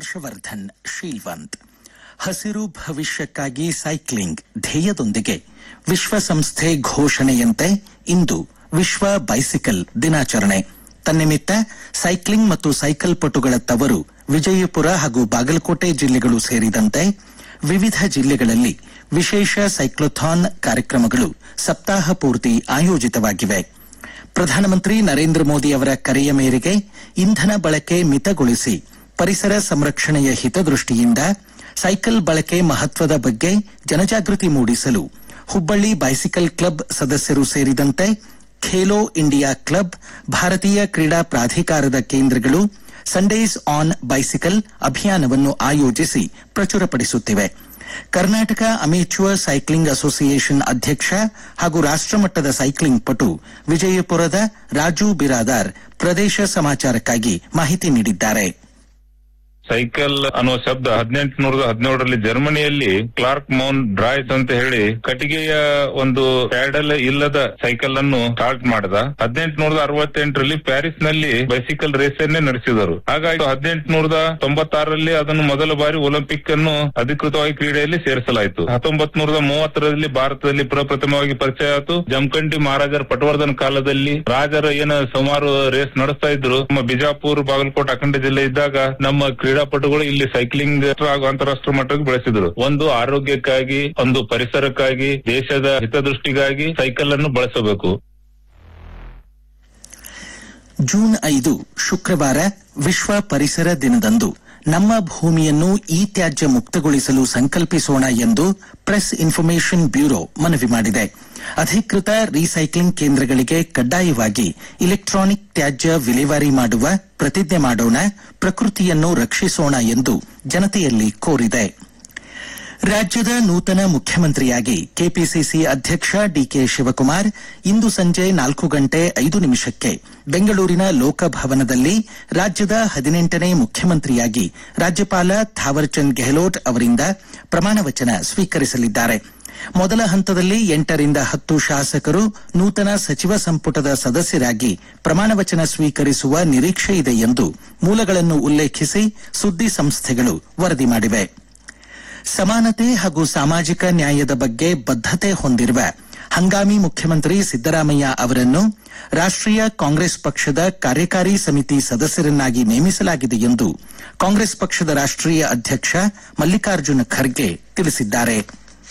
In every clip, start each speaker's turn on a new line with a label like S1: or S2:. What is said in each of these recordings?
S1: ಹರ್ಷವರ್ಧನ್ ಶೀಲ್ವಂತ್ ಹಸಿರು ಭವಿಷ್ಯಕ್ಕಾಗಿ ಸೈಕ್ಲಿಂಗ್ ಧ್ಯೇಯದೊಂದಿಗೆ ವಿಶ್ವಸಂಸ್ಥೆ ಘೋಷಣೆಯಂತೆ ಇಂದು ವಿಶ್ವ ಬೈಸಿಕಲ್ ದಿನಾಚರಣೆ ತನ್ನಿಮಿತ್ತ ಸೈಕ್ಲಿಂಗ್ ಮತ್ತು ಸೈಕಲ್ ಪಟುಗಳ ತವರು ವಿಜಯಪುರ ಹಾಗೂ ಬಾಗಲಕೋಟೆ ಜಿಲ್ಲೆಗಳು ಸೇರಿದಂತೆ ವಿವಿಧ ಜಿಲ್ಲೆಗಳಲ್ಲಿ ವಿಶೇಷ ಸೈಕ್ಲೋಥಾನ್ ಕಾರ್ಯಕ್ರಮಗಳು ಸಪ್ತಾಹ ಪೂರ್ತಿ ಆಯೋಜಿತವಾಗಿವೆ ಪ್ರಧಾನಮಂತ್ರಿ ನರೇಂದ್ರ ಮೋದಿ ಅವರ ಕರೆಯ ಮೇರೆಗೆ ಇಂಧನ ಬಳಕೆ ಮಿತಗೊಳಿಸಿ ಪರಿಸರ ಸಂರಕ್ಷಣೆಯ ಹಿತದೃಷ್ಟಿಯಿಂದ ಸೈಕಲ್ ಬಳಕೆ ಮಹತ್ವದ ಬಗ್ಗೆ ಜನಜಾಗೃತಿ ಮೂಡಿಸಲು ಹುಬ್ಬಳ್ಳಿ ಬೈಸಿಕಲ್ ಕ್ಲಬ್ ಸದಸ್ಯರು ಸೇರಿದಂತೆ ಖೇಲೋ ಇಂಡಿಯಾ ಕ್ಲಬ್ ಭಾರತೀಯ ಕ್ರೀಡಾ ಪ್ರಾಧಿಕಾರದ ಕೇಂದ್ರಗಳು ಸಂಡೇಸ್ ಆನ್ ಬೈಸಿಕಲ್ ಅಭಿಯಾನವನ್ನು ಆಯೋಜಿಸಿ ಪ್ರಚುರಪಡಿಸುತ್ತಿವೆ ಕರ್ನಾಟಕ ಅಮೇಚ್ಯೂರ್ ಸೈಕ್ಲಿಂಗ್ ಅಸೋಸಿಯೇಷನ್ ಅಧ್ಯಕ್ಷ ಹಾಗೂ ರಾಷ್ಟ್ರಮಟ್ಟದ ಸೈಕ್ಲಿಂಗ್ ಪಟು ವಿಜಯಪುರದ ರಾಜು ಬಿರಾದಾರ್ ಪ್ರದೇಶ ಸಮಾಚಾರಕ್ಕಾಗಿ ಮಾಹಿತಿ ನೀಡಿದ್ದಾರೆ
S2: ಸೈಕಲ್ ಅನ್ನುವ ಶಬ್ದ ಹದಿನೆಂಟುನೂರದ ಹದಿನೇಳರಲ್ಲಿ ಜರ್ಮನಿಯಲ್ಲಿ ಕ್ಲಾರ್ಕ್ ಮೌನ್ ಡ್ರಾಯ್ಸ್ ಅಂತ ಹೇಳಿ ಕಟ್ಟಿಗೆಯ ಒಂದು ಪ್ಯಾಡಲ್ ಇಲ್ಲದ ಸೈಕಲ್ ಅನ್ನು ಸ್ಟಾರ್ಟ್ ಮಾಡಿದ ಹದಿನೆಂಟುನೂರದ ಅರವತ್ತೆಂಟರಲ್ಲಿ ಪ್ಯಾರಿಸ್ ನಲ್ಲಿ ಬೈಸಿಕಲ್ ರೇಸ್ ಅನ್ನೇ ನಡೆಸಿದರು ಹಾಗಾಗಿ ಹದಿನೆಂಟುನೂರದ ತೊಂಬತ್ತಾರರಲ್ಲಿ ಅದನ್ನು ಮೊದಲ ಬಾರಿ ಒಲಿಂಪಿಕ್ ಅನ್ನು ಅಧಿಕೃತವಾಗಿ ಕ್ರೀಡೆಯಲ್ಲಿ ಸೇರಿಸಲಾಯಿತು ಹತ್ತೊಂಬತ್ ನೂರದ ಮೂವತ್ತರಲ್ಲಿ ಭಾರತದಲ್ಲಿ ಪ್ರಪ್ರಥಮವಾಗಿ ಪರಿಚಯ ಆಯಿತು ಜಮಖಂಡಿ ಮಹಾರಾಜರ ಪಟವರ್ಧನ್ ಕಾಲದಲ್ಲಿ ರಾಜರ ಏನ ಸುಮಾರು ರೇಸ್ ನಡೆಸ್ತಾ ಇದ್ರು ನಮ್ಮ ಬಿಜಾಪುರ ಬಾಗಲಕೋಟೆ ಅಖಂಡ ಜಿಲ್ಲೆ ಇದ್ದಾಗ ನಮ್ಮ ಕ್ರೀಡಾಪಟುಗಳು ಇಲ್ಲಿ ಸೈಕ್ಲಿಂಗ್ ಹಾಗೂ ಅಂತಾರಾಷ್ಟ್ರೀಯ ಮಟ್ಟಕ್ಕೆ ಬೆಳೆಸಿದ್ರು ಒಂದು ಆರೋಗ್ಯಕ್ಕಾಗಿ ಒಂದು ಪರಿಸರಕ್ಕಾಗಿ ದೇಶದ ಹಿತದೃಷ್ಟಿಗಾಗಿ ಸೈಕಲ್ ಅನ್ನು ಬಳಸಬೇಕು
S1: ಜೂನ್ ಐದು ಶುಕ್ರವಾರ ವಿಶ್ವ ಪರಿಸರ ದಿನದಂದು ನಮ್ಮ ಭೂಮಿಯನ್ನು ಇ ತ್ಯಾಜ್ಯ ಮುಕ್ತಗೊಳಿಸಲು ಸಂಕಲ್ಪಿಸೋಣ ಎಂದು ಪ್ರೆಸ್ ಇನ್ಫಾರ್ಮೇಷನ್ ಬ್ಯೂರೋ ಮನವಿ ಮಾಡಿದೆ ಅಧಿಕೃತ ರೀಸೈಕ್ಲಿಂಗ್ ಕೇಂದ್ರಗಳಿಗೆ ಕಡ್ಡಾಯವಾಗಿ ಇಲೆಕ್ಟ್ರಾನಿಕ್ ತ್ಯಾಜ್ಯ ವಿಲೇವಾರಿ ಮಾಡುವ ಪ್ರತಿಜ್ಞೆ ಮಾಡೋಣ ಪ್ರಕೃತಿಯನ್ನು ರಕ್ಷಿಸೋಣ ಎಂದು ಜನತೆಯಲ್ಲಿ ಕೋರಿದೆ ರಾಜ್ಯದ ನೂತನ ಮುಖ್ಯಮಂತ್ರಿಯಾಗಿ ಕೆಪಿಸಿಸಿ ಅಧ್ಯಕ್ಷ ಡಿಕೆ ಶಿವಕುಮಾರ್ ಇಂದು ಸಂಜೆ ನಾಲ್ಕು ಗಂಟೆ ಐದು ನಿಮಿಷಕ್ಕೆ ಬೆಂಗಳೂರಿನ ಲೋಕಭವನದಲ್ಲಿ ರಾಜ್ಯದ ಹದಿನೆಂಟನೇ ಮುಖ್ಯಮಂತ್ರಿಯಾಗಿ ರಾಜ್ಯಪಾಲ ಥಾವರ್ಚಂದ್ ಗೆಹ್ಲೋಟ್ ಅವರಿಂದ ಪ್ರಮಾಣವಚನ ಸ್ವೀಕರಿಸಲಿದ್ದಾರೆ ಮೊದಲ ಹಂತದಲ್ಲಿ ಎಂಟರಿಂದ ಹತ್ತು ಶಾಸಕರು ನೂತನ ಸಚಿವ ಸಂಪುಟದ ಸದಸ್ಯರಾಗಿ ಪ್ರಮಾಣವಚನ ಸ್ವೀಕರಿಸುವ ನಿರೀಕ್ಷೆ ಇದೆ ಎಂದು ಮೂಲಗಳನ್ನು ಉಲ್ಲೇಖಿಸಿ ಸುದ್ದಿ ಸಂಸ್ಥೆಗಳು ವರದಿ ಮಾಡಿವೆ ಸಮಾನತೆ ಹಾಗೂ ಸಾಮಾಜಿಕ ನ್ಯಾಯದ ಬಗ್ಗೆ ಬದ್ಧತೆ ಹೊಂದಿರುವ ಹಂಗಾಮಿ ಮುಖ್ಯಮಂತ್ರಿ ಸಿದ್ದರಾಮಯ್ಯ ಅವರನ್ನು ರಾಷ್ಟ್ರೀಯ ಕಾಂಗ್ರೆಸ್ ಪಕ್ಷದ ಕಾರ್ಯಕಾರಿ ಸಮಿತಿ ಸದಸ್ಯರನ್ನಾಗಿ ನೇಮಿಸಲಾಗಿದೆ ಎಂದು ಕಾಂಗ್ರೆಸ್ ಪಕ್ಷದ ರಾಷ್ಟ್ರೀಯ ಅಧ್ಯಕ್ಷ ಮಲ್ಲಿಕಾರ್ಜುನ ಖರ್ಗೆ ತಿಳಿಸಿದ್ದಾರೆ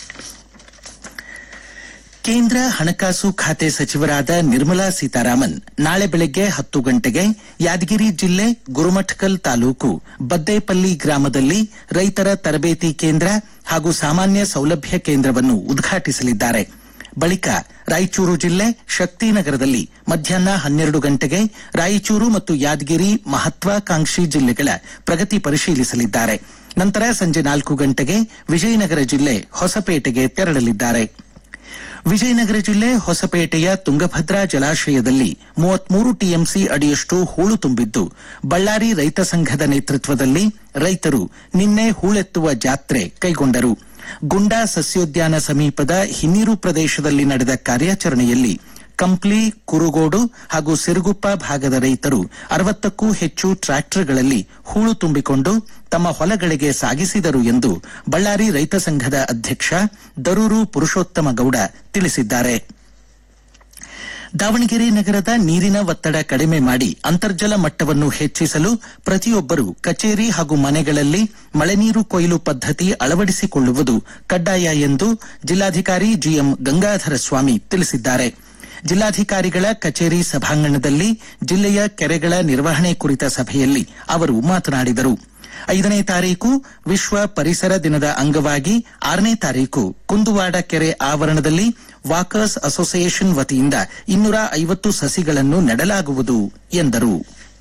S1: ಕೇಂದ್ರ ಹಣಕಾಸು ಖಾತೆ ಸಚಿವರಾದ ನಿರ್ಮಲಾ ಸೀತಾರಾಮನ್ ನಾಳೆ ಬೆಳಗ್ಗೆ ಹತ್ತು ಗಂಟೆಗೆ ಯಾದಗಿರಿ ಜಿಲ್ಲೆ ಗುರುಮಠಕಲ್ ತಾಲೂಕು ಬದ್ದೇಪಲ್ಲಿ ಗ್ರಾಮದಲ್ಲಿ ರೈತರ ತರಬೇತಿ ಕೇಂದ್ರ ಹಾಗೂ ಸಾಮಾನ್ಯ ಸೌಲಭ್ಯ ಕೇಂದ್ರವನ್ನು ಉದ್ಘಾಟಿಸಲಿದ್ದಾರೆ ಬಳಿಕ ರಾಯಚೂರು ಜಿಲ್ಲೆ ಶಕ್ತಿನಗರದಲ್ಲಿ ಮಧ್ಯಾಹ್ನ ಹನ್ನೆರಡು ಗಂಟೆಗೆ ರಾಯಚೂರು ಮತ್ತು ಯಾದಗಿರಿ ಮಹತ್ವಾಕಾಂಕ್ಷಿ ಜಿಲ್ಲೆಗಳ ಪ್ರಗತಿ ಪರಿಶೀಲಿಸಲಿದ್ದಾರೆ ನಂತರ ಸಂಜೆ ನಾಲ್ಕು ಗಂಟೆಗೆ ವಿಜಯನಗರ ಜಿಲ್ಲೆ ಹೊಸಪೇಟೆಗೆ ತೆರಳಲಿದ್ದಾರೆ ವಿಜಯನಗರ ಜಿಲ್ಲೆ ಹೊಸಪೇಟೆಯ ತುಂಗಭದ್ರಾ ಜಲಾಶಯದಲ್ಲಿ ಮೂವತ್ಮೂರು ಟಿಎಂಸಿ ಅಡಿಯಷ್ಟು ಹೂಳು ತುಂಬಿದ್ದು ಬಳ್ಳಾರಿ ರೈತ ಸಂಘದ ನೇತೃತ್ವದಲ್ಲಿ ರೈತರು ನಿನ್ನೆ ಹೂಳೆತ್ತುವ ಜಾತ್ರೆ ಕೈಗೊಂಡರು ಗುಂಡಾ ಸಸ್ಯೋದ್ಯಾನ ಸಮೀಪದ ಹಿನ್ನೀರು ಪ್ರದೇಶದಲ್ಲಿ ನಡೆದ ಕಾರ್ಯಾಚರಣೆಯಲ್ಲಿ ಕಂಪ್ಲಿ ಕುರುಗೋಡು ಹಾಗೂ ಸಿರುಗುಪ್ಪ ಭಾಗದ ರೈತರು ಅರವತ್ತಕ್ಕೂ ಹೆಚ್ಚು ಟ್ರ್ಯಾಕ್ಟರ್ಗಳಲ್ಲಿ ಹೂಳು ತುಂಬಿಕೊಂಡು ತಮ್ಮ ಹೊಲಗಳಿಗೆ ಸಾಗಿಸಿದರು ಎಂದು ಬಳ್ಳಾರಿ ರೈತ ಸಂಘದ ಅಧ್ಯಕ್ಷ ದರೂರು ಪುರುಷೋತ್ತಮ ಗೌಡ ತಿಳಿಸಿದ್ದಾರೆ ದಾವಣಗೆರೆ ನಗರದ ನೀರಿನ ಒತ್ತಡ ಕಡಿಮೆ ಮಾಡಿ ಅಂತರ್ಜಲ ಮಟ್ಟವನ್ನು ಹೆಚ್ಚಿಸಲು ಪ್ರತಿಯೊಬ್ಬರು ಕಚೇರಿ ಹಾಗೂ ಮನೆಗಳಲ್ಲಿ ಮಳೆನೀರು ಕೊಯ್ಲು ಪದ್ಧತಿ ಅಳವಡಿಸಿಕೊಳ್ಳುವುದು ಕಡ್ಡಾಯ ಎಂದು ಜಿಲ್ಲಾಧಿಕಾರಿ ಜಿಎಂ ಗಂಗಾಧರ ಸ್ವಾಮಿ ತಿಳಿಸಿದ್ದಾರೆ ಜಿಲ್ಲಾಧಿಕಾರಿಗಳ ಕಚೇರಿ ಸಭಾಂಗಣದಲ್ಲಿ ಜಿಲ್ಲೆಯ ಕೆರೆಗಳ ನಿರ್ವಹಣೆ ಕುರಿತ ಸಭೆಯಲ್ಲಿ ಅವರು ಮಾತನಾಡಿದರು ಐದನೇ ತಾರೀಕು ವಿಶ್ವ ಪರಿಸರ ದಿನದ ಅಂಗವಾಗಿ ಆರನೇ ತಾರೀಕು ಕುಂದುವಾಡ ಕೆರೆ ಆವರಣದಲ್ಲಿ ವಾಕರ್ಸ್ ಅಸೋಸಿಯೇಷನ್ ವತಿಯಿಂದ ಇನ್ನೂರ ಐವತ್ತು ಸಸಿಗಳನ್ನು ನೆಡಲಾಗುವುದು ಎಂದರು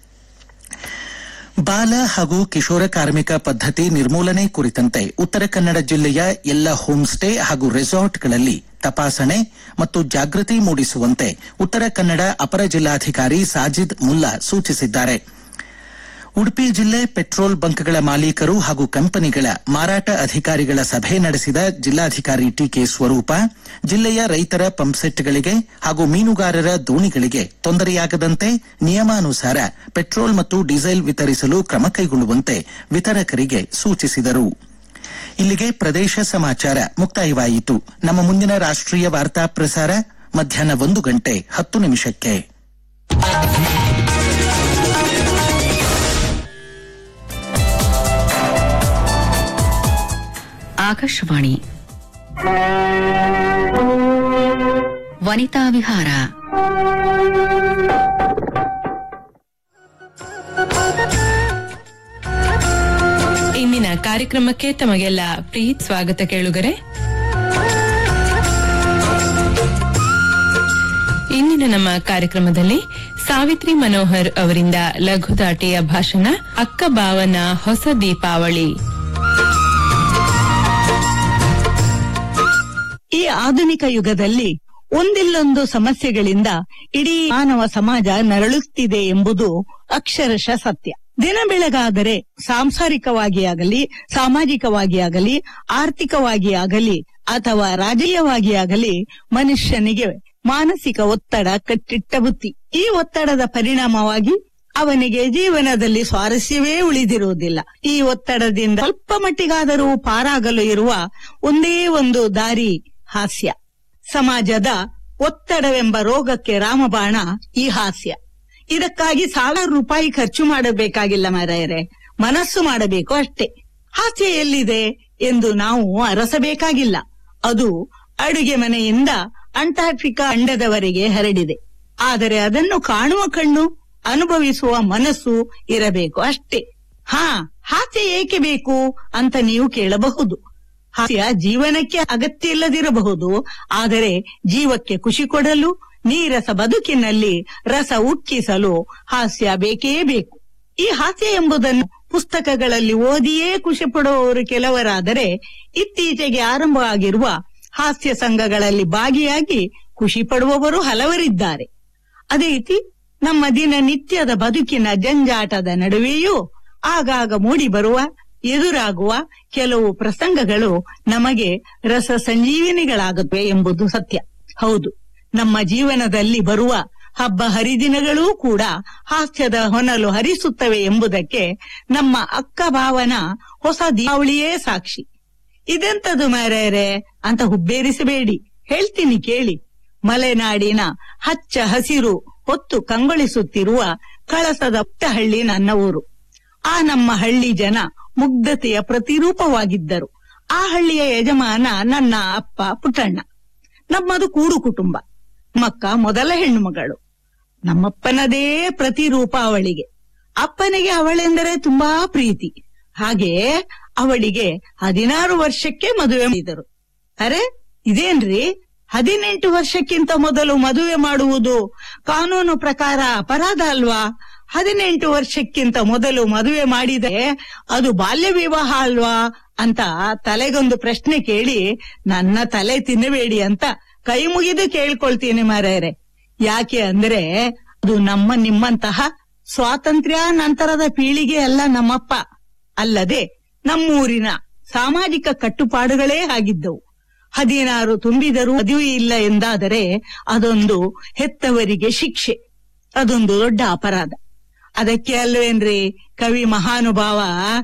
S1: ಬಾಲ ಹಾಗೂ ಕಿಶೋರ ಕಾರ್ಮಿಕ ಪದ್ಧತಿ ನಿರ್ಮೂಲನೆ ಕುರಿತಂತೆ ಉತ್ತರ ಕನ್ನಡ ಜಿಲ್ಲೆಯ ಎಲ್ಲ ಹೋಂ ಸ್ಟೇ ಹಾಗೂ ರೆಸಾರ್ಟ್ಗಳಲ್ಲಿ ತಪಾಸಣೆ ಮತ್ತು ಜಾಗೃತಿ ಮೂಡಿಸುವಂತೆ ಉತ್ತರ ಕನ್ನಡ ಅಪರ ಜಿಲ್ಲಾಧಿಕಾರಿ ಸಾಜಿದ್ ಮುಲ್ಲಾ ಸೂಚಿಸಿದ್ದಾರೆ ಉಡುಪಿ ಜಿಲ್ಲೆ ಪೆಟ್ರೋಲ್ ಬಂಕ್ಗಳ ಮಾಲೀಕರು ಹಾಗೂ ಕಂಪನಿಗಳ ಮಾರಾಟ ಅಧಿಕಾರಿಗಳ ಸಭೆ ನಡೆಸಿದ ಜಿಲ್ಲಾಧಿಕಾರಿ ಟಿಕೆ ಸ್ವರೂಪ ಜಿಲ್ಲೆಯ ರೈತರ ಪಂಪ್ಸೆಟ್ಗಳಿಗೆ ಹಾಗೂ ಮೀನುಗಾರರ ದೋಣಿಗಳಿಗೆ ತೊಂದರೆಯಾಗದಂತೆ ನಿಯಮಾನುಸಾರ ಪೆಟ್ರೋಲ್ ಮತ್ತು ಡೀಸೆಲ್ ವಿತರಿಸಲು ಕ್ರಮ ಕೈಗೊಳ್ಳುವಂತೆ ವಿತರಕರಿಗೆ ಸೂಚಿಸಿದರು ಇಲ್ಲಿಗೆ ಪ್ರದೇಶ ಸಮಾಚಾರ ಮುಕ್ತಾಯವಾಯಿತು ನಮ್ಮ ಮುಂದಿನ ರಾಷ್ಟ್ರೀಯ ವಾರ್ತಾ ಪ್ರಸಾರ ಮಧ್ಯಾಹ್ನ ಒಂದು ಗಂಟೆ ಹತ್ತು ನಿಮಿಷಕ್ಕೆ
S3: ಆಕಾಶವಾಣಿ ವನಿತಾ ವಿಹಾರ
S4: ಇಂದಿನ ಕಾರ್ಯಕ್ರಮಕ್ಕೆ ತಮಗೆಲ್ಲ ಪ್ರೀತ್ ಸ್ವಾಗತ ಕೇಳುಗರೆ ಇಂದಿನ ನಮ್ಮ ಕಾರ್ಯಕ್ರಮದಲ್ಲಿ ಸಾವಿತ್ರಿ ಮನೋಹರ್ ಅವರಿಂದ ಲಘುದಾಟಿಯ ಭಾಷಣ ಅಕ್ಕ ಬಾವನ ಹೊಸ ದೀಪಾವಳಿ
S5: ಈ ಆಧುನಿಕ ಯುಗದಲ್ಲಿ ಒಂದಿಲ್ಲೊಂದು ಸಮಸ್ಯೆಗಳಿಂದ ಇಡೀ ಮಾನವ ಸಮಾಜ ನರಳುತ್ತಿದೆ ಎಂಬುದು ಅಕ್ಷರಶಃ ಸತ್ಯ ದಿನ ಬೆಳಗಾದರೆ ಸಾಂಸಾರಿಕವಾಗಿ ಆಗಲಿ ಸಾಮಾಜಿಕವಾಗಿ ಆಗಲಿ ಆರ್ಥಿಕವಾಗಿ ಆಗಲಿ ಅಥವಾ ರಾಜಕೀಯವಾಗಿ ಆಗಲಿ ಮನುಷ್ಯನಿಗೆ ಮಾನಸಿಕ ಒತ್ತಡ ಕಟ್ಟಿಟ್ಟ ಬುತ್ತಿ ಈ ಒತ್ತಡದ ಪರಿಣಾಮವಾಗಿ ಅವನಿಗೆ ಜೀವನದಲ್ಲಿ ಸ್ವಾರಸ್ಯವೇ ಉಳಿದಿರುವುದಿಲ್ಲ ಈ ಒತ್ತಡದಿಂದ ಸ್ವಲ್ಪ ಮಟ್ಟಿಗಾದರೂ ಪಾರಾಗಲು ಇರುವ ಒಂದೇ ಒಂದು ದಾರಿ ಹಾಸ್ಯ ಸಮಾಜದ ಒತ್ತಡವೆಂಬ ರೋಗಕ್ಕೆ ರಾಮಬಾಣ ಈ ಹಾಸ್ಯ ಇದಕ್ಕಾಗಿ ಸಾವಿರ ರೂಪಾಯಿ ಖರ್ಚು ಮಾಡಬೇಕಾಗಿಲ್ಲ ಮಾರಾಯರೆ ಮನಸ್ಸು ಮಾಡಬೇಕು ಅಷ್ಟೇ ಹಾಸ್ಯ ಎಲ್ಲಿದೆ ಎಂದು ನಾವು ಅರಸಬೇಕಾಗಿಲ್ಲ ಅದು ಅಡುಗೆ ಮನೆಯಿಂದ ಅಂಟಾರ್ಟಿಕಾ ಅಂಡದವರೆಗೆ ಹರಡಿದೆ ಆದರೆ ಅದನ್ನು ಕಾಣುವ ಕಣ್ಣು ಅನುಭವಿಸುವ ಮನಸ್ಸು ಇರಬೇಕು ಅಷ್ಟೇ ಹಾ ಹಾಸ್ಯ ಏಕೆ ಬೇಕು ಅಂತ ನೀವು ಕೇಳಬಹುದು ಹಾಸ್ಯ ಜೀವನಕ್ಕೆ ಅಗತ್ಯ ಇಲ್ಲದಿರಬಹುದು ಆದರೆ ಜೀವಕ್ಕೆ ಖುಷಿ ಕೊಡಲು ನೀರಸ ಬದುಕಿನಲ್ಲಿ ರಸ ಉಕ್ಕಿಸಲು ಹಾಸ್ಯ ಬೇಕೇ ಬೇಕು ಈ ಹಾಸ್ಯ ಎಂಬುದನ್ನು ಪುಸ್ತಕಗಳಲ್ಲಿ ಓದಿಯೇ ಖುಷಿ ಪಡುವವರು ಕೆಲವರಾದರೆ ಇತ್ತೀಚೆಗೆ ಆರಂಭವಾಗಿರುವ ಹಾಸ್ಯ ಸಂಘಗಳಲ್ಲಿ ಭಾಗಿಯಾಗಿ ಖುಷಿ ಪಡುವವರು ಹಲವರಿದ್ದಾರೆ ಅದೇ ರೀತಿ ನಮ್ಮ ದಿನನಿತ್ಯದ ಬದುಕಿನ ಜಂಜಾಟದ ನಡುವೆಯೂ ಆಗಾಗ ಮೂಡಿ ಬರುವ ಎದುರಾಗುವ ಕೆಲವು ಪ್ರಸಂಗಗಳು ನಮಗೆ ರಸ ಸಂಜೀವಿನಿಗಳಾಗುತ್ತವೆ ಎಂಬುದು ಸತ್ಯ ಹೌದು ನಮ್ಮ ಜೀವನದಲ್ಲಿ ಬರುವ ಹಬ್ಬ ಹರಿದಿನಗಳೂ ಕೂಡ ಹಾಸ್ಯದ ಹೊನಲು ಹರಿಸುತ್ತವೆ ಎಂಬುದಕ್ಕೆ ನಮ್ಮ ಅಕ್ಕ ಭಾವನ ಹೊಸ ದೀಪಾವಳಿಯೇ ಸಾಕ್ಷಿ ಇದೆಂತದು ಮಾರ್ಯಾರೆ ಅಂತ ಹುಬ್ಬೇರಿಸಬೇಡಿ ಹೇಳ್ತೀನಿ ಕೇಳಿ ಮಲೆನಾಡಿನ ಹಚ್ಚ ಹಸಿರು ಹೊತ್ತು ಕಂಗೊಳಿಸುತ್ತಿರುವ ಕಳಸದ ಪುಟ್ಟಹಳ್ಳಿ ನನ್ನ ಊರು ಆ ನಮ್ಮ ಹಳ್ಳಿ ಜನ ಮುಗ್ಧತೆಯ ಪ್ರತಿರೂಪವಾಗಿದ್ದರು ಆ ಹಳ್ಳಿಯ ಯಜಮಾನ ನನ್ನ ಅಪ್ಪ ಪುಟ್ಟಣ್ಣ ನಮ್ಮದು ಕೂಡು ಕುಟುಂಬ ಮಕ್ಕ ಮೊದಲ ಹೆಣ್ಣು ಮಗಳು ನಮ್ಮಪ್ಪನದೇ ಪ್ರತಿರೂಪ ಅವಳಿಗೆ ಅಪ್ಪನಿಗೆ ಅವಳೆಂದರೆ ತುಂಬಾ ಪ್ರೀತಿ ಹಾಗೆ ಅವಳಿಗೆ ಹದಿನಾರು ವರ್ಷಕ್ಕೆ ಮದುವೆ ಮಾಡಿದರು ಅರೆ ಇದೇನ್ರಿ ಹದಿನೆಂಟು ವರ್ಷಕ್ಕಿಂತ ಮೊದಲು ಮದುವೆ ಮಾಡುವುದು ಕಾನೂನು ಪ್ರಕಾರ ಅಪರಾಧ ಅಲ್ವಾ ಹದಿನೆಂಟು ವರ್ಷಕ್ಕಿಂತ ಮೊದಲು ಮದುವೆ ಮಾಡಿದರೆ ಅದು ಬಾಲ್ಯ ವಿವಾಹ ಅಲ್ವಾ ಅಂತ ತಲೆಗೊಂದು ಪ್ರಶ್ನೆ ಕೇಳಿ ನನ್ನ ತಲೆ ತಿನ್ನಬೇಡಿ ಅಂತ ಕೈ ಮುಗಿದು ಕೇಳ್ಕೊಳ್ತೀನಿ ಮಾರಾಯರೆ ಯಾಕೆ ಅಂದ್ರೆ ಅದು ನಮ್ಮ ನಿಮ್ಮಂತಹ ಸ್ವಾತಂತ್ರ್ಯ ನಂತರದ ಪೀಳಿಗೆ ಅಲ್ಲ ನಮ್ಮಪ್ಪ ಅಲ್ಲದೆ ನಮ್ಮೂರಿನ ಸಾಮಾಜಿಕ ಕಟ್ಟುಪಾಡುಗಳೇ ಆಗಿದ್ದವು ಹದಿನಾರು ತುಂಬಿದರೂ ಮದುವೆ ಇಲ್ಲ ಎಂದಾದರೆ ಅದೊಂದು ಹೆತ್ತವರಿಗೆ ಶಿಕ್ಷೆ ಅದೊಂದು ದೊಡ್ಡ ಅಪರಾಧ ಅದಕ್ಕೆ ಅಲ್ವೇನ್ರಿ ಕವಿ ಮಹಾನುಭಾವ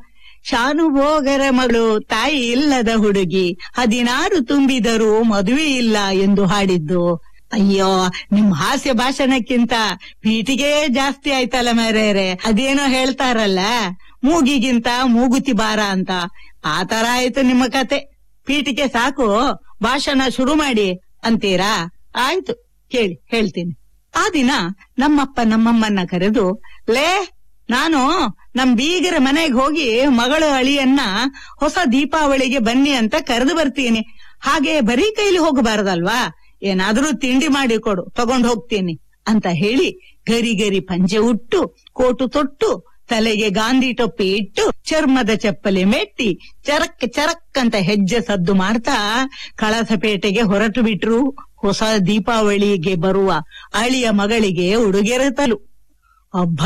S5: ಶಾನುಭೋಗರ ಮಗಳು ತಾಯಿ ಇಲ್ಲದ ಹುಡುಗಿ ಹದಿನಾರು ತುಂಬಿದರೂ ಮದುವೆ ಇಲ್ಲ ಎಂದು ಹಾಡಿದ್ದು ಅಯ್ಯೋ ನಿಮ್ ಹಾಸ್ಯ ಭಾಷಣಕ್ಕಿಂತ ಪೀಟಿಗೆ ಜಾಸ್ತಿ ಆಯ್ತಲ್ಲ ಮೇರೇರೆ ಅದೇನೋ ಹೇಳ್ತಾರಲ್ಲ ಮೂಗಿಗಿಂತ ಮೂಗುತಿ ಬಾರ ಅಂತ ಆ ತರ ಆಯ್ತು ನಿಮ್ಮ ಕತೆ ಪೀಟಿಗೆ ಸಾಕು ಭಾಷಣ ಶುರು ಮಾಡಿ ಅಂತೀರಾ ಆಯ್ತು ಕೇಳಿ ಹೇಳ್ತೀನಿ ಆ ದಿನ ನಮ್ಮಪ್ಪ ನಮ್ಮಮ್ಮನ್ನ ಕರೆದು ಲೇ ನಾನು ನಮ್ ಬೀಗರ ಮನೆಗೆ ಹೋಗಿ ಮಗಳು ಅಳಿಯನ್ನ ಹೊಸ ದೀಪಾವಳಿಗೆ ಬನ್ನಿ ಅಂತ ಕರೆದು ಬರ್ತೀನಿ ಹಾಗೆ ಬರೀ ಕೈಲಿ ಹೋಗಬಾರದಲ್ವಾ ಏನಾದ್ರೂ ತಿಂಡಿ ಮಾಡಿ ಕೊಡು ತಗೊಂಡ್ ಹೋಗ್ತೀನಿ ಅಂತ ಹೇಳಿ ಗರಿ ಗರಿ ಪಂಜೆ ಉಟ್ಟು ಕೋಟು ತೊಟ್ಟು ತಲೆಗೆ ಗಾಂಧಿ ಟೊಪ್ಪಿ ಇಟ್ಟು ಚರ್ಮದ ಚಪ್ಪಲಿ ಮೆಟ್ಟಿ ಚರಕ್ ಚರಕ್ ಅಂತ ಹೆಜ್ಜೆ ಸದ್ದು ಮಾಡ್ತಾ ಕಳಸಪೇಟೆಗೆ ಹೊರಟು ಬಿಟ್ರು ಹೊಸ ದೀಪಾವಳಿಗೆ ಬರುವ ಅಳಿಯ ಮಗಳಿಗೆ ಉಡುಗೆರೆ ತಲು ಅಬ್ಬಾ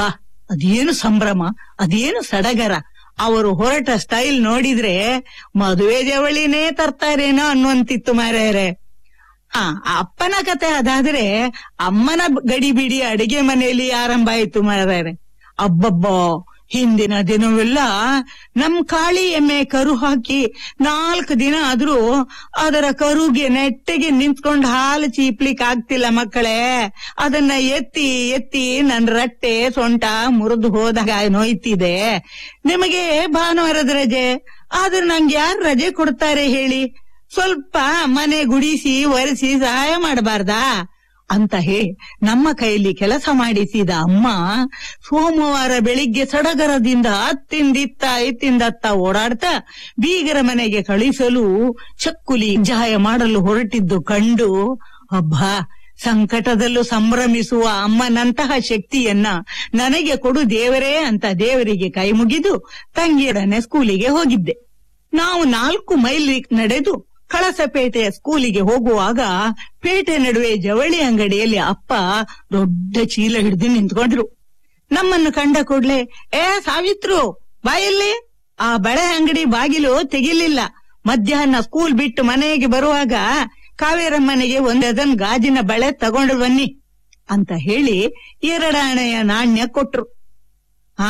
S5: ಅದೇನು ಸಂಭ್ರಮ ಅದೇನು ಸಡಗರ ಅವರು ಹೊರಟ ಸ್ಟೈಲ್ ನೋಡಿದ್ರೆ ಮದುವೆ ಜವಳಿನೇ ತರ್ತಾರೇನೋ ಅನ್ನುವಂತಿತ್ತು ಮಾರ್ಯಾರೆ ಆ ಅಪ್ಪನ ಕತೆ ಅದಾದ್ರೆ ಅಮ್ಮನ ಗಡಿಬಿಡಿ ಅಡಿಗೆ ಮನೆಯಲ್ಲಿ ಆರಂಭ ಆಯ್ತು ಮಾರ್ಯಾರೆ ಅಬ್ಬಬ್ಬಾ ಹಿಂದಿನ ದಿನವೆಲ್ಲ ನಮ್ ಕಾಳಿ ಎಮ್ಮೆ ಕರು ಹಾಕಿ ನಾಲ್ಕು ದಿನ ಆದ್ರೂ ಅದರ ಕರುಗೆ ನೆಟ್ಟಗೆ ನಿಂತ್ಕೊಂಡು ಹಾಲು ಚೀಪ್ಲಿಕ್ ಆಗ್ತಿಲ್ಲ ಮಕ್ಕಳೇ ಅದನ್ನ ಎತ್ತಿ ಎತ್ತಿ ನನ್ ರಟ್ಟೆ ಸೊಂಟ ಮುರಿದು ಹೋದಾಗ ನೋಯ್ತಿದೆ ನಿಮಗೆ ಭಾನುವಾರದ ರಜೆ ಆದ್ರೆ ನಂಗೆ ಯಾರು ರಜೆ ಕೊಡ್ತಾರೆ ಹೇಳಿ ಸ್ವಲ್ಪ ಮನೆ ಗುಡಿಸಿ ಒರೆಸಿ ಸಹಾಯ ಮಾಡಬಾರ್ದಾ ಅಂತ ಹೇ ನಮ್ಮ ಕೈಲಿ ಕೆಲಸ ಮಾಡಿಸಿದ ಅಮ್ಮ ಸೋಮವಾರ ಬೆಳಿಗ್ಗೆ ಸಡಗರದಿಂದ ಅತ್ತಿಂದಿತ್ತ ಇತ್ತಿಂದತ್ತ ಓಡಾಡ್ತಾ ಬೀಗರ ಮನೆಗೆ ಕಳಿಸಲು ಚಕ್ಕುಲಿ ಜಾಯ ಮಾಡಲು ಹೊರಟಿದ್ದು ಕಂಡು ಅಬ್ಬಾ ಸಂಕಟದಲ್ಲೂ ಸಂಭ್ರಮಿಸುವ ಅಮ್ಮನಂತಹ ಶಕ್ತಿಯನ್ನ ನನಗೆ ಕೊಡು ದೇವರೇ ಅಂತ ದೇವರಿಗೆ ಕೈ ಮುಗಿದು ತಂಗಿಯರನೆ ಸ್ಕೂಲಿಗೆ ಹೋಗಿದ್ದೆ ನಾವು ನಾಲ್ಕು ಮೈಲ್ ನಡೆದು ಕಳಸಪೇಟೆಯ ಸ್ಕೂಲಿಗೆ ಹೋಗುವಾಗ ಪೇಟೆ ನಡುವೆ ಜವಳಿ ಅಂಗಡಿಯಲ್ಲಿ ಅಪ್ಪ ದೊಡ್ಡ ಚೀಲ ಹಿಡಿದು ನಿಂತ್ಕೊಂಡ್ರು ನಮ್ಮನ್ನು ಕಂಡ ಕೂಡ್ಲೆ ಏ ಸಾವಿತ್ರು ಬಾಯಲ್ಲಿ ಆ ಬಳೆ ಅಂಗಡಿ ಬಾಗಿಲು ತೆಗಿಲಿಲ್ಲ ಮಧ್ಯಾಹ್ನ ಸ್ಕೂಲ್ ಬಿಟ್ಟು ಮನೆಗೆ ಬರುವಾಗ ಕಾವೇರಮ್ಮನೆಗೆ ಒಂದ್ ಡಜನ್ ಗಾಜಿನ ಬಳೆ ತಗೊಂಡು ಬನ್ನಿ ಅಂತ ಹೇಳಿ ಎರಡಾಣೆಯ ನಾಣ್ಯ ಕೊಟ್ರು ಆ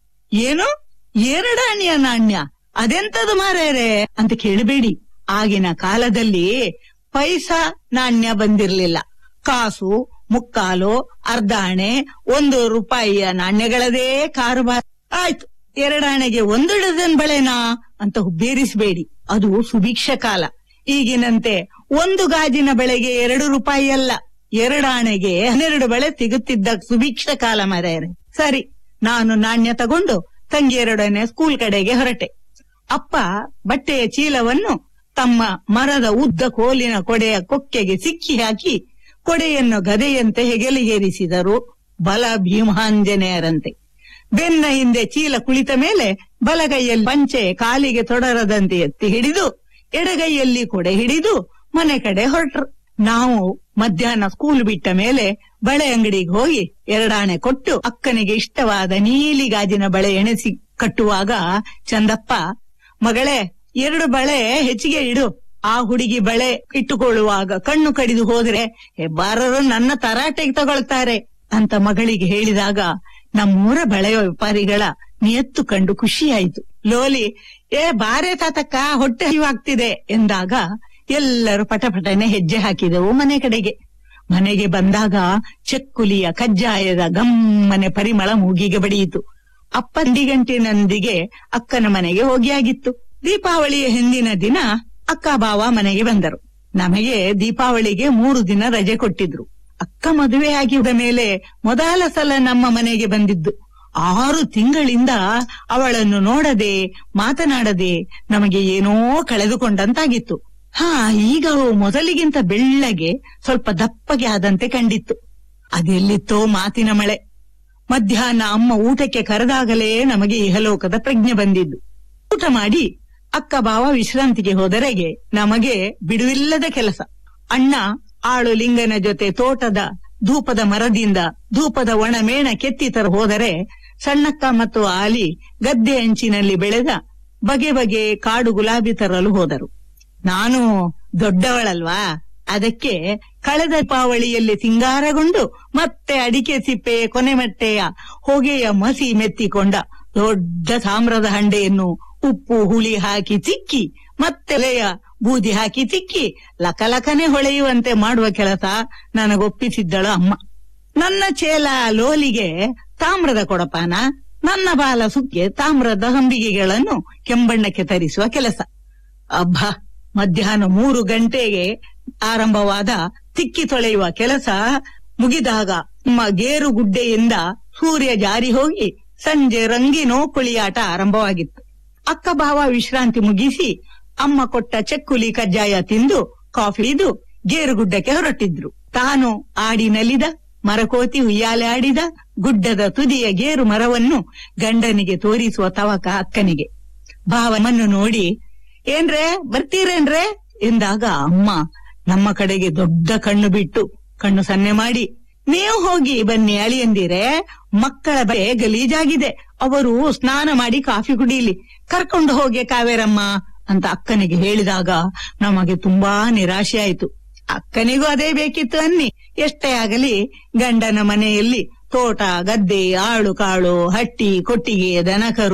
S5: ಏನು ಎರಡಾಣೆಯ ನಾಣ್ಯ ಅದೆಂತದು ಮಾರೇರೆ ಅಂತ ಕೇಳಬೇಡಿ ಆಗಿನ ಕಾಲದಲ್ಲಿ ಪೈಸಾ ನಾಣ್ಯ ಬಂದಿರ್ಲಿಲ್ಲ ಕಾಸು ಮುಕ್ಕಾಲು ಅರ್ಧಾಣೆ ಒಂದು ರೂಪಾಯಿಯ ನಾಣ್ಯಗಳದೇ ಕಾರುಬಾರ ಆಯ್ತು ಎರಡಾಣೆಗೆ ಒಂದು ಡಜನ್ ಬಳೆನಾ ಅಂತ ಹುಬ್ಬೇರಿಸಬೇಡಿ ಅದು ಸುಭಿಕ್ಷ ಕಾಲ ಈಗಿನಂತೆ ಒಂದು ಗಾಜಿನ ಬೆಳೆಗೆ ಎರಡು ರೂಪಾಯಿ ಅಲ್ಲ ಎರಡಾಣೆಗೆ ಹನ್ನೆರಡು ಬಳೆ ಸಿಗುತ್ತಿದ್ದ ಸುಭಿಕ್ಷ ಕಾಲ ಮರೆಯರೆ ಸರಿ ನಾನು ನಾಣ್ಯ ತಗೊಂಡು ತಂಗಿಯರೊಡನೆ ಸ್ಕೂಲ್ ಕಡೆಗೆ ಹೊರಟೆ ಅಪ್ಪ ಬಟ್ಟೆಯ ಚೀಲವನ್ನು ತಮ್ಮ ಮರದ ಉದ್ದ ಕೋಲಿನ ಕೊಡೆಯ ಕೊಕ್ಕೆಗೆ ಸಿಕ್ಕಿ ಹಾಕಿ ಕೊಡೆಯನ್ನು ಗದೆಯಂತೆ ಹೆಗಲಿಗೇರಿಸಿದರು ಬಲ ಭೀಮಾಂಜನೇಯರಂತೆ ಬೆನ್ನ ಹಿಂದೆ ಚೀಲ ಕುಳಿತ ಮೇಲೆ ಬಲಗೈಯಲ್ಲಿ ಪಂಚೆ ಕಾಲಿಗೆ ತೊಡರದಂತೆ ಎತ್ತಿ ಹಿಡಿದು ಎಡಗೈಯಲ್ಲಿ ಕೊಡೆ ಹಿಡಿದು ಮನೆ ಕಡೆ ಹೊರಟ್ರು ನಾವು ಮಧ್ಯಾಹ್ನ ಸ್ಕೂಲ್ ಬಿಟ್ಟ ಮೇಲೆ ಬಳೆ ಅಂಗಡಿಗೆ ಹೋಗಿ ಎರಡಾಣೆ ಕೊಟ್ಟು ಅಕ್ಕನಿಗೆ ಇಷ್ಟವಾದ ನೀಲಿ ಗಾಜಿನ ಬಳೆ ಎಣೆಸಿ ಕಟ್ಟುವಾಗ ಚಂದಪ್ಪ ಮಗಳೇ ಎರಡು ಬಳೆ ಹೆಚ್ಚಿಗೆ ಇಡು ಆ ಹುಡುಗಿ ಬಳೆ ಇಟ್ಟುಕೊಳ್ಳುವಾಗ ಕಣ್ಣು ಕಡಿದು ಹೋದ್ರೆ ಹೆಬ್ಬಾರರು ನನ್ನ ತರಾಟೆಗೆ ತಗೊಳ್ತಾರೆ ಅಂತ ಮಗಳಿಗೆ ಹೇಳಿದಾಗ ನಮ್ಮೂರ ಬಳೆ ವ್ಯಾಪಾರಿಗಳ ನಿಯತ್ತು ಕಂಡು ಖುಷಿಯಾಯಿತು ಲೋಲಿ ಏ ಬಾರೆ ತಾತಕ್ಕ ಹೊಟ್ಟೆ ಹರಿವಾಗ್ತಿದೆ ಎಂದಾಗ ಎಲ್ಲರೂ ಪಟಪಟನೆ ಹೆಜ್ಜೆ ಹಾಕಿದೆವು ಮನೆ ಕಡೆಗೆ ಮನೆಗೆ ಬಂದಾಗ ಚಕ್ಕುಲಿಯ ಕಜ್ಜಾಯದ ಗಮ್ಮನೆ ಪರಿಮಳ ಮೂಗಿಗೆ ಬಡಿಯಿತು ಅಪ್ಪಂದಿ ಗಂಟಿನೊಂದಿಗೆ ಅಕ್ಕನ ಮನೆಗೆ ಹೋಗಿಯಾಗಿತ್ತು ದೀಪಾವಳಿಯ ಹಿಂದಿನ ದಿನ ಅಕ್ಕ ಬಾವ ಮನೆಗೆ ಬಂದರು ನಮಗೆ ದೀಪಾವಳಿಗೆ ಮೂರು ದಿನ ರಜೆ ಕೊಟ್ಟಿದ್ರು ಅಕ್ಕ ಮದುವೆ ಆಗಿದ ಮೇಲೆ ಮೊದಲ ಸಲ ನಮ್ಮ ಮನೆಗೆ ಬಂದಿದ್ದು ಆರು ತಿಂಗಳಿಂದ ಅವಳನ್ನು ನೋಡದೆ ಮಾತನಾಡದೆ ನಮಗೆ ಏನೋ ಕಳೆದುಕೊಂಡಂತಾಗಿತ್ತು ಹಾ ಈಗ ಅವು ಮೊದಲಿಗಿಂತ ಬೆಳ್ಳಗೆ ಸ್ವಲ್ಪ ದಪ್ಪಗೆ ಆದಂತೆ ಕಂಡಿತ್ತು ಅದೆಲ್ಲಿತ್ತೋ ಮಾತಿನ ಮಳೆ ಮಧ್ಯಾಹ್ನ ಅಮ್ಮ ಊಟಕ್ಕೆ ಕರೆದಾಗಲೇ ನಮಗೆ ಇಹಲೋಕದ ಪ್ರಜ್ಞೆ ಬಂದಿದ್ದು ಊಟ ಮಾಡಿ ಅಕ್ಕ ಬಾವ ವಿಶ್ರಾಂತಿಗೆ ಹೋದರೆಗೆ ನಮಗೆ ಬಿಡುವಿಲ್ಲದ ಕೆಲಸ ಅಣ್ಣ ಆಳು ಲಿಂಗನ ಜೊತೆ ತೋಟದ ಧೂಪದ ಮರದಿಂದ ಧೂಪದ ಒಣ ಮೇಣ ಕೆತ್ತಿ ತರ ಹೋದರೆ ಸಣ್ಣಕ್ಕ ಮತ್ತು ಆಲಿ ಗದ್ದೆ ಅಂಚಿನಲ್ಲಿ ಬೆಳೆದ ಬಗೆ ಬಗೆ ಕಾಡು ಗುಲಾಬಿ ತರಲು ಹೋದರು ನಾನು ದೊಡ್ಡವಳಲ್ವಾ ಅದಕ್ಕೆ ಕಳೆದ ದೀಪಾವಳಿಯಲ್ಲಿ ಸಿಂಗಾರಗೊಂಡು ಮತ್ತೆ ಅಡಿಕೆ ಸಿಪ್ಪೆ ಕೊನೆಮಟ್ಟೆಯ ಹೊಗೆಯ ಮಸಿ ಮೆತ್ತಿಕೊಂಡ ದೊಡ್ಡ ತಾಮ್ರದ ಹಂಡೆಯನ್ನು ಉಪ್ಪು ಹುಳಿ ಹಾಕಿ ಚಿಕ್ಕಿ ಮತ್ತೆ ಎಲೆಯ ಬೂದಿ ಹಾಕಿ ಚಿಕ್ಕಿ ಲಕಲಕನೆ ಹೊಳೆಯುವಂತೆ ಮಾಡುವ ಕೆಲಸ ನನಗೊಪ್ಪಿಸಿದ್ದಳು ಅಮ್ಮ ನನ್ನ ಚೇಲ ಲೋಲಿಗೆ ತಾಮ್ರದ ಕೊಡಪಾನ ನನ್ನ ಬಾಲ ಸುಕ್ಕೆ ತಾಮ್ರದ ಹಂಬಿಗೆಗಳನ್ನು ಕೆಂಬಣ್ಣಕ್ಕೆ ತರಿಸುವ ಕೆಲಸ ಅಬ್ಬ ಮಧ್ಯಾಹ್ನ ಮೂರು ಗಂಟೆಗೆ ಆರಂಭವಾದ ತಿಕ್ಕಿ ತೊಳೆಯುವ ಕೆಲಸ ಮುಗಿದಾಗ ನಮ್ಮ ಗೇರು ಗುಡ್ಡೆಯಿಂದ ಸೂರ್ಯ ಜಾರಿ ಹೋಗಿ ಸಂಜೆ ರಂಗಿನೋ ಕುಳಿಯಾಟ ಆರಂಭವಾಗಿತ್ತು ಅಕ್ಕ ಭಾವ ವಿಶ್ರಾಂತಿ ಮುಗಿಸಿ ಅಮ್ಮ ಕೊಟ್ಟ ಚಕ್ಕುಲಿ ಕಜ್ಜಾಯ ತಿಂದು ಕಾಫಿ ಇದು ಗೇರುಗುಡ್ಡಕ್ಕೆ ಹೊರಟಿದ್ರು ತಾನು ಆಡಿ ನಲಿದ ಮರಕೋತಿ ಉಯ್ಯಾಲೆ ಆಡಿದ ಗುಡ್ಡದ ತುದಿಯ ಗೇರು ಮರವನ್ನು ಗಂಡನಿಗೆ ತೋರಿಸುವ ತವಕ ಅಕ್ಕನಿಗೆ ಭಾವನನ್ನು ನೋಡಿ ಏನ್ರೇ ಬರ್ತೀರೇನ್ರೇ ಎಂದಾಗ ಅಮ್ಮ ನಮ್ಮ ಕಡೆಗೆ ದೊಡ್ಡ ಕಣ್ಣು ಬಿಟ್ಟು ಕಣ್ಣು ಸನ್ನೆ ಮಾಡಿ ನೀವು ಹೋಗಿ ಬನ್ನಿ ಅಳಿಯಂದಿರೆ ಮಕ್ಕಳ ಬಗೆ ಗಲೀಜಾಗಿದೆ ಅವರು ಸ್ನಾನ ಮಾಡಿ ಕಾಫಿ ಕುಡೀಲಿ ಕರ್ಕೊಂಡು ಹೋಗಿ ಕಾವೇರಮ್ಮ ಅಂತ ಅಕ್ಕನಿಗೆ ಹೇಳಿದಾಗ ನಮಗೆ ತುಂಬಾ ನಿರಾಶೆ ಆಯ್ತು ಅಕ್ಕನಿಗೂ ಅದೇ ಬೇಕಿತ್ತು ಅನ್ನಿ ಎಷ್ಟೇ ಆಗಲಿ ಗಂಡನ ಮನೆಯಲ್ಲಿ ತೋಟ ಗದ್ದೆ ಆಳು ಕಾಳು ಹಟ್ಟಿ ಕೊಟ್ಟಿಗೆ ದನಕರು